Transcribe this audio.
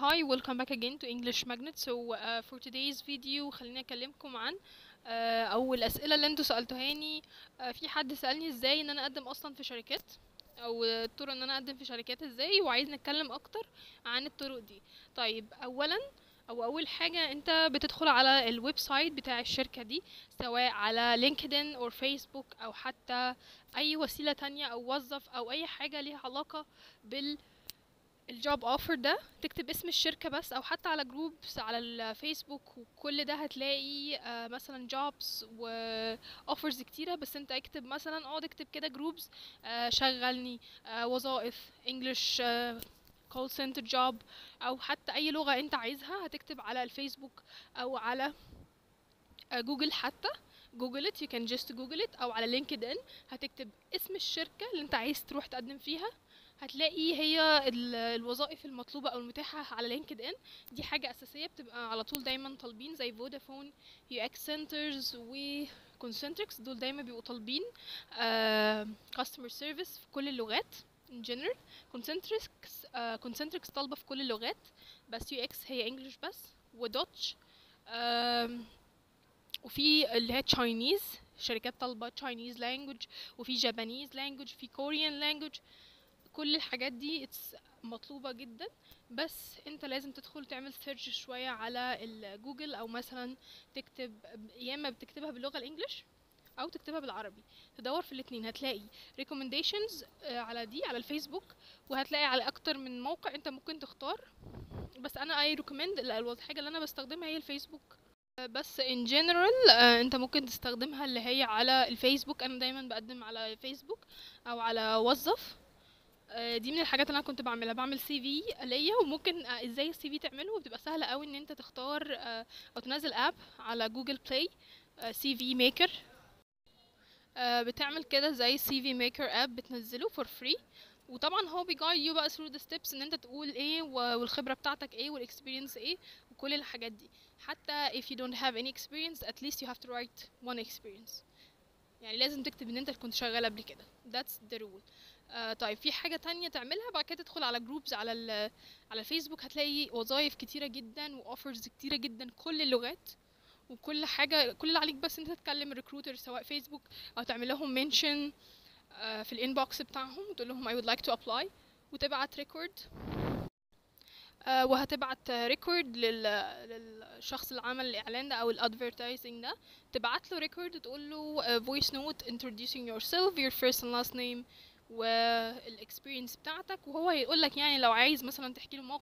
hi welcome back again to English Magnet so uh, for today's video خليني اكلمكم عن uh, او الاسئله اللي انتوا سالتوهاني uh, في حد سالني ازاي ان انا اقدم اصلا في شركات او الطرق ان انا اقدم في شركات ازاي وعايز نتكلم اكتر عن الطرق دي طيب اولا او اول حاجه انت بتدخل على الويب سايت بتاع الشركه دي سواء على لينكدين او فيسبوك او حتى اي وسيله تانية او وظف او اي حاجه ليها علاقه بال الجوب اوفر ده تكتب اسم الشركة بس او حتى على جروبس على الفيسبوك وكل ده هتلاقي آه مثلا جوبز واوفرز كتيرة بس انت اكتب مثلا اقعد اكتب كده جروبز آه شغلني آه وظائف انجلش كول سنتر جوب او حتى اي لغة انت عايزها هتكتب على الفيسبوك او على جوجل حتى جوجل ات you can just google it او على لينكد ان هتكتب اسم الشركة اللي انت عايز تروح تقدم فيها هتلاقي هي الوظائف المطلوبة أو المتاحة على لينكد إن دي حاجة أساسية بتبقى على طول دايما طالبين زي فودافون يو اكس سنترز و كونسنتريكس دول دايما بيبقوا طالبين كاستمر uh, سيرفيس في كل اللغات in general كونسنتريكس كونسنتريكس uh, طالبة في كل اللغات بس يو اكس هي انجلش بس ودوتش uh, وفي اللي هي تشاينيز شركات طالبة تشاينيز لانجوج وفي جابانيز لانجوج في كوريان لانجوج كل الحاجات دي مطلوبة جدا بس انت لازم تدخل تعمل سيرش شوية على الجوجل او مثلا تكتب يا اما بتكتبها باللغة الانجليش او تكتبها بالعربي تدور في الاتنين هتلاقي recommendations على دي على الفيسبوك وهتلاقي على اكتر من موقع انت ممكن تختار بس انا اي recommend الحاجة اللي انا بستخدمها هي الفيسبوك بس in general انت ممكن تستخدمها اللي هي على الفيسبوك انا دايما بقدم على فيسبوك او على وظف دي من الحاجات اللي انا كنت بعملها بعمل سي في ليا وممكن ازاي السي في تعمله بتبقى سهله قوي ان انت تختار او تنزل اب على جوجل بلاي سي في ميكر بتعمل كده زي سي في ميكر اب بتنزله فور فري وطبعا هو بيجايد يو بقى ثرو ذا ستيبس ان انت تقول ايه والخبره بتاعتك ايه والاكسبيرينس ايه وكل الحاجات دي حتى if you don't have any experience at least you have to write one experience يعني لازم تكتب ان انت كنت شغال قبل كده that's the rule آه طيب في حاجه تانية تعملها بعد كده تدخل على جروبز على على الفيسبوك هتلاقي وظايف كتيره جدا واوفرز كتيره جدا كل اللغات وكل حاجه كل اللي عليك بس انت تتكلم ريكروتر سواء فيسبوك او تعمل لهم منشن آه في الانبوكس بتاعهم وتقول لهم I would like to apply وتبعت ريكورد آه وهتبعت ريكورد للشخص اللي عمل الاعلان ده او الادفرتايزنج ده تبعت له ريكورد تقول له فويس نوت introducing yourself your first and last name والاكسبيرينس بتاعتك وهو هيقول لك يعني لو عايز مثلا تحكي له موقف